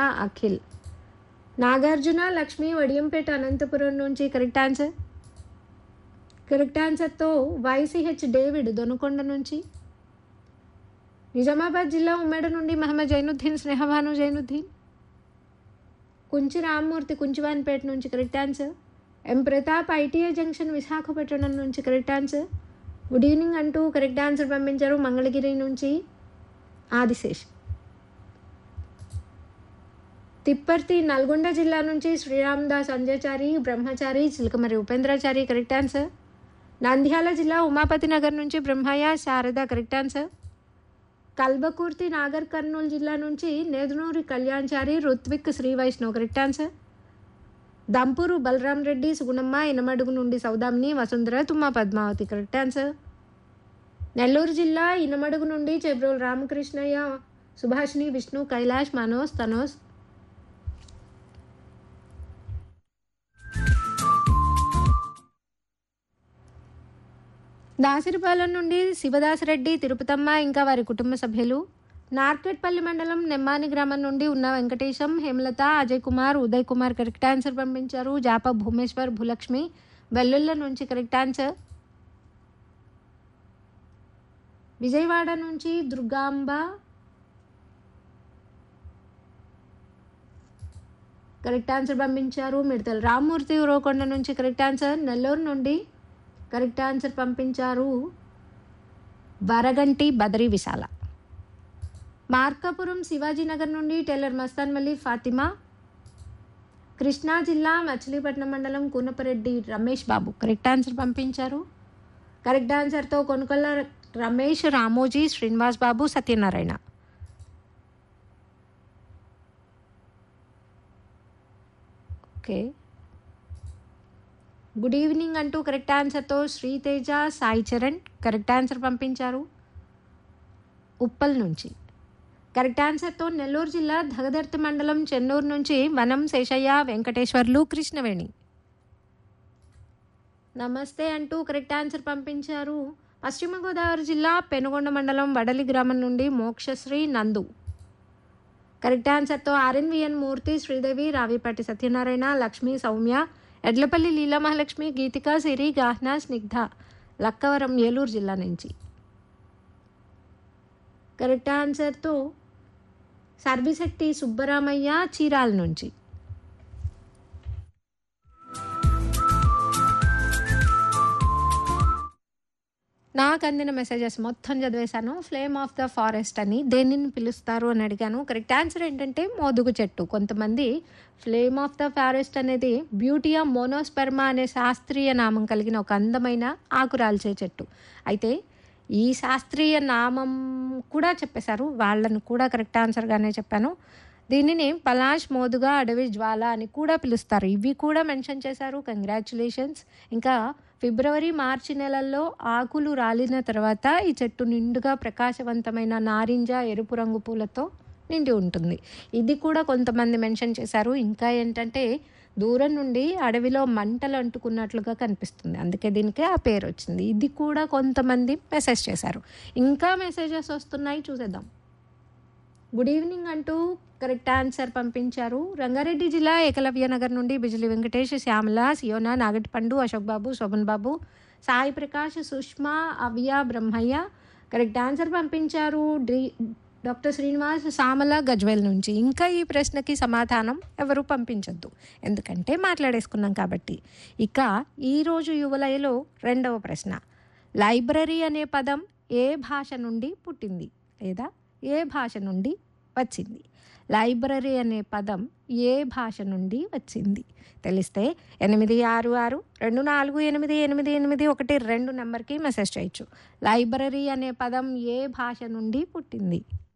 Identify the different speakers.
Speaker 1: అఖిల్ నాగార్జున లక్ష్మి వడియంపేట అనంతపురం నుంచి correct answer correct ఆన్సర్తో YCH David Donakonda నుంచి నిజామాబాద్ జిల్లా ఉమ్మేడ నుండి మహమ్మద్ జైనుద్దీన్ స్నేహభాను జైనుద్దీన్ కుంచి రామ్మూర్తి కుంచివాన్పేట నుంచి correct answer M Pratap ITI junction Visakhapatnam నుంచి కరెక్ట్ ఆన్సర్ గుడ్ ఈవినింగ్ అంటూ కరెక్ట్ ఆన్సర్ పంపించారు మంగళగిరి నుంచి ఆదిశేష్ తిప్పర్తి నల్గొండ జిల్లా నుంచి శ్రీరామదాస్ అంజాచారి బ్రహ్మచారి చిలకమరి ఉపేంద్రాచారి కరెక్ట్ ఆన్సర్ నంద్యాల జిల్లా ఉమాపతి నగర్ నుంచి బ్రహ్మయ్య శారద కరెక్ట్ ఆన్సర్ కల్బకుర్తి నాగర్ కర్నూలు జిల్లా నుంచి నేదునూరి కళ్యాణ్చారి రుత్విక్ శ్రీ వైష్ణవ్ కరెక్ట్ ఆన్సర్ దంపూరు బలరాం రెడ్డి సుగుణమ్మ ఇనమడుగు నుండి సౌదామిని వసుంధర తుమ్మ పద్మావతి కరెక్ట్ ఆన్సర్ నెల్లూరు జిల్లా ఇనమడుగు నుండి చెబ్రోల్ రామకృష్ణయ్య సుభాషిణి విష్ణు కైలాష్ మనోజ్ తనోజ్ దాసిరిపాలెం నుండి శివదాసరెడ్డి తిరుపతమ్మ ఇంకా వారి కుటుంబ సభ్యులు నార్కెట్పల్లి మండలం నెమ్మాని గ్రామం నుండి ఉన్న వెంకటేశం హేమలత అజయ్ కుమార్ ఉదయ్ కుమార్ కరెక్ట్ ఆన్సర్ పంపించారు జాప భూమేశ్వర్ భూలక్ష్మి వెల్లుల్ల నుంచి కరెక్ట్ ఆన్సర్ విజయవాడ నుంచి దుర్గాంబ కరెక్ట్ ఆన్సర్ పంపించారు మిడతల రామ్మూర్తి ఉరవకొండ నుంచి కరెక్ట్ ఆన్సర్ నెల్లూరు నుండి కరెక్ట్ ఆన్సర్ పంపించారు వరగంటి బదరి విశాల మార్కాపురం శివాజీనగర్ నుండి టైలర్ మస్తాన్ మల్లి ఫాతిమా కృష్ణా జిల్లా మచిలీపట్నం మండలం కూనపరెడ్డి రమేష్ బాబు కరెక్ట్ ఆన్సర్ పంపించారు కరెక్ట్ ఆన్సర్తో Konukolla Ramesh Ramoji Srinivas Babu Satyanarayana okay good evening అంటూ కరెక్ట్ ఆన్సర్తో శ్రీతేజ సాయి చరణ్ కరెక్ట్ ఆన్సర్ పంపించారు ఉప్పల్ నుంచి కరెక్ట్ ఆన్సర్తో నెల్లూరు జిల్లా దగదర్తి మండలం చెన్నూరు నుంచి వనం శేషయ్య వెంకటేశ్వర్లు కృష్ణవేణి నమస్తే అంటూ కరెక్ట్ ఆన్సర్ పంపించారు పశ్చిమ గోదావరి జిల్లా పెనుగొండ మండలం వడలి గ్రామం నుండి మోక్షశ్రీ నందు కరెక్ట్ ఆన్సర్తో ఆర్ఎన్విఎన్ మూర్తి శ్రీదేవి రావిపాటి సత్యనారాయణ లక్ష్మి సౌమ్య ఎడ్లపల్లి లీలా మహాలక్ష్మి గీతిక సిరి గాహ్నా స్నిగ్ధ లక్కవరం ఏలూరు జిల్లా నుంచి కరెక్ట్ ఆన్సర్తో సర్విశెట్టి సుబ్బరామయ్య చీరాల నుంచి నాకు అందిన మెసేజెస్ మొత్తం చదివేశాను ఫ్లేమ్ ఆఫ్ ద ఫారెస్ట్ అని దేనిని పిలుస్తారు అని అడిగాను కరెక్ట్ ఆన్సర్ ఏంటంటే మోదుగు చెట్టు కొంతమంది ఫ్లేమ్ ఆఫ్ ద ఫారెస్ట్ అనేది బ్యూటియా మోనోస్పెర్మా అనే శాస్త్రీయ నామం కలిగిన ఒక అందమైన ఆకురాల్చే చెట్టు అయితే ఈ శాస్త్రీయ నామం కూడా చెప్పేశారు వాళ్ళను కూడా కరెక్ట్ ఆన్సర్గానే చెప్పాను దీనిని పలాష్ మోదుగా అడవి జ్వాల అని కూడా పిలుస్తారు ఇవి కూడా మెన్షన్ చేశారు కంగ్రాచులేషన్స్ ఇంకా ఫిబ్రవరి మార్చి నెలల్లో ఆకులు రాలిన తర్వాత ఈ చెట్టు నిండుగా ప్రకాశవంతమైన నారింజ ఎరుపు రంగు పూలతో నిండి ఉంటుంది ఇది కూడా కొంతమంది మెన్షన్ చేశారు ఇంకా ఏంటంటే దూరం నుండి అడవిలో మంటలు అంటుకున్నట్లుగా కనిపిస్తుంది అందుకే దీనికి ఆ పేరు వచ్చింది ఇది కూడా కొంతమంది మెసేజ్ చేశారు ఇంకా మెసేజెస్ వస్తున్నాయి చూసేద్దాం గుడ్ ఈవినింగ్ అంటూ కరెక్ట్ ఆన్సర్ పంపించారు రంగారెడ్డి జిల్లా ఏకలవ్య నగర్ నుండి బిజిలి వెంకటేష్ శ్యామల సియోనా నాగటిపండు అశోక్ బాబు శోభన్ బాబు సాయి ప్రకాష్ సుష్మా అవ్య బ్రహ్మయ్య కరెక్ట్ ఆన్సర్ పంపించారు డి డాక్టర్ శ్రీనివాస్ సామల గజ్వేల్ నుంచి ఇంకా ఈ ప్రశ్నకి సమాధానం ఎవరు పంపించొద్దు ఎందుకంటే మాట్లాడేసుకున్నాం కాబట్టి ఇక ఈరోజు యువలయలో రెండవ ప్రశ్న లైబ్రరీ అనే పదం ఏ భాష నుండి పుట్టింది లేదా ఏ భాష నుండి వచ్చింది లైబ్రరీ అనే పదం ఏ భాష నుండి వచ్చింది తెలిస్తే ఎనిమిది ఆరు ఆరు రెండు నాలుగు ఎనిమిది ఎనిమిది ఎనిమిది ఒకటి రెండు నెంబర్కి మెసేజ్ చేయొచ్చు లైబ్రరీ అనే పదం ఏ భాష నుండి పుట్టింది